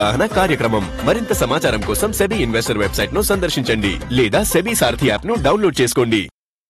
అవగాహన కార్యక్రమం మరింత సమాచారం కోసం సెబీ ఇన్వెస్టర్ వెబ్సైట్ ను సందర్శించండి లేదా సెబీ సారథి యాప్ ను డౌన్లోడ్ చేసుకోండి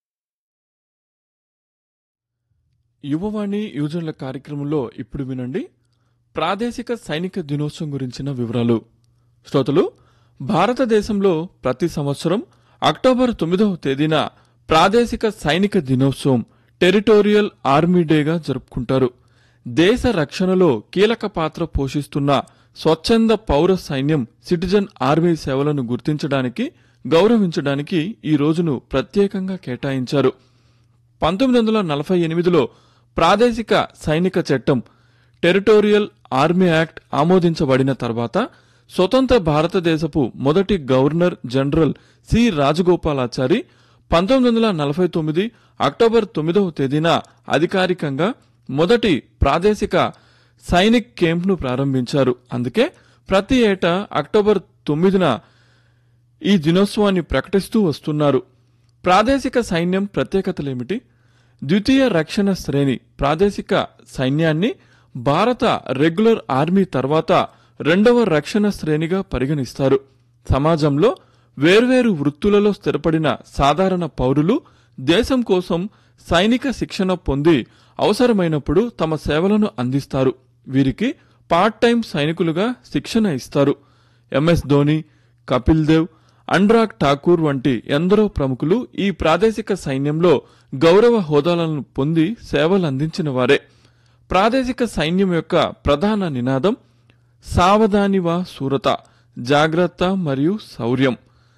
యువవాణి యూజర్ల కార్యక్రమంలో ఇప్పుడు వినండి ప్రాదేశిక సైనిక దినోత్సవం గురించిన వివరాలు శ్రోతలు భారతదేశంలో ప్రతి సంవత్సరం అక్టోబర్ తొమ్మిదవ తేదీన ప్రాదేశిక సైనిక దినోత్సవం టెరిటోరియల్ ఆర్మీ డేగా జరుపుకుంటారు దేశ రక్షణలో కీలక పాత్ర పోషిస్తున్న స్వచ్ఛంద పౌర సైన్యం సిటిజన్ ఆర్మీ సేవలను గుర్తించడానికి గౌరవించడానికి ఈ రోజును ప్రత్యేకంగా కేటాయించారు పంతొమ్మిది వందల నలభై ఎనిమిదిలో ప్రాదేశిక సైనిక చట్టం టెరిటోరియల్ ఆర్మీ యాక్ట్ ఆమోదించబడిన తర్వాత స్వతంత్ర భారతదేశపు మొదటి గవర్నర్ జనరల్ సి రాజగోపాలాచారి పంతొమ్మిది వందల నలభై తొమ్మిది అక్టోబర్ తొమ్మిదవ తేదీన అధికారికంగా మొదటి ప్రాదేశిక సైనిక్ క్యాంప్ను ప్రారంభించారు అందుకే ప్రతి ఏటా అక్టోబర్ తొమ్మిదిన ఈ దినోత్సవాన్ని ప్రకటిస్తూ వస్తున్నారు ప్రాదేశిక సైన్యం ప్రత్యేకతలేమిటి ద్వితీయ రక్షణ శ్రేణి ప్రాదేశిక సైన్యాన్ని భారత రెగ్యులర్ ఆర్మీ తర్వాత రెండవ రక్షణ శ్రేణిగా పరిగణిస్తారు సమాజంలో వేర్వేరు వృత్తులలో స్థిరపడిన సాధారణ పౌరులు దేశం కోసం సైనిక శిక్షణ పొంది అవసరమైనప్పుడు తమ సేవలను అందిస్తారు వీరికి పార్ట్ టైం సైనికులుగా శిక్షణ ఇస్తారు ఎంఎస్ ధోని కపిల్ దేవ్ అనురాగ్ ఠాకూర్ వంటి ఎందరో ప్రముఖులు ఈ ప్రాదేశిక సైన్యంలో గౌరవ హోదాలను పొంది సేవలు అందించిన వారే ప్రాదేశిక సైన్యం యొక్క ప్రధాన నినాదం సావధానివా సూరత జాగ్రత్త మరియు శౌర్యం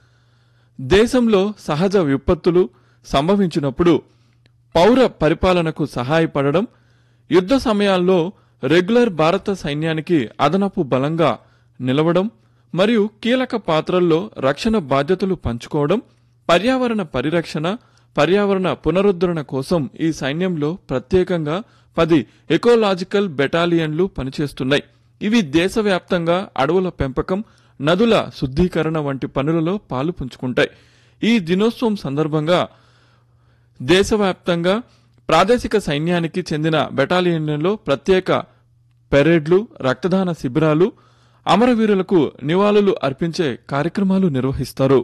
దేశంలో సహజ విపత్తులు సంభవించినప్పుడు పౌర పరిపాలనకు సహాయపడడం యుద్ధ సమయాల్లో రెగ్యులర్ భారత సైన్యానికి అదనపు బలంగా నిలవడం మరియు కీలక పాత్రల్లో రక్షణ బాధ్యతలు పంచుకోవడం పర్యావరణ పరిరక్షణ పర్యావరణ పునరుద్ధరణ కోసం ఈ సైన్యంలో ప్రత్యేకంగా పది ఎకోలాజికల్ బెటాలియన్లు పనిచేస్తున్నాయి ఇవి దేశవ్యాప్తంగా అడవుల పెంపకం నదుల శుద్ధీకరణ వంటి పనులలో పాలు పంచుకుంటాయి ఈ దినోత్సవం సందర్భంగా దేశవ్యాప్తంగా ప్రాదేశిక సైన్యానికి చెందిన బెటాలియన్లలో ప్రత్యేక పెరేడ్లు రక్తదాన శిబిరాలు అమరవీరులకు నివాళులు అర్పించే కార్యక్రమాలు నిర్వహిస్తారు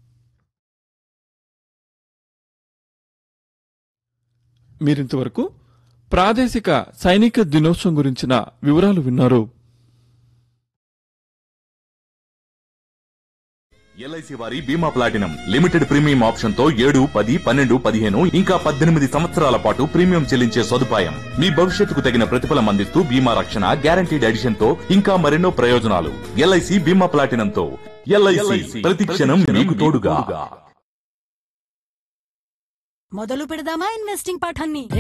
మీరింతవరకు ప్రాదేశిక సైనిక దినోత్సవం గురించిన వివరాలు విన్నారు ఎల్ఐసి వారి బీమా ప్లాటినం లిమిటెడ్ ప్రీమియం ఆప్షన్ తో ఏడు పది పన్నెండు పదిహేను ఇంకా పద్దెనిమిది సంవత్సరాల పాటు ప్రీమియం చెల్లించే సదుపాయం మీ భవిష్యత్తుకు తగిన ప్రతిఫలం అందిస్తూ బీమా రక్షణ గ్యారంటీడ్ ఎడిషన్ తో ఇంకా మరెన్నో ప్రయోజనాలు ఎల్ఐసి బీమా ప్లాటినం తో ఎల్ఐసి ప్రతి క్షణం మీకు తోడుగా మొదలు పెడదామా ఇన్వెస్టింగ్ పాఠాన్ని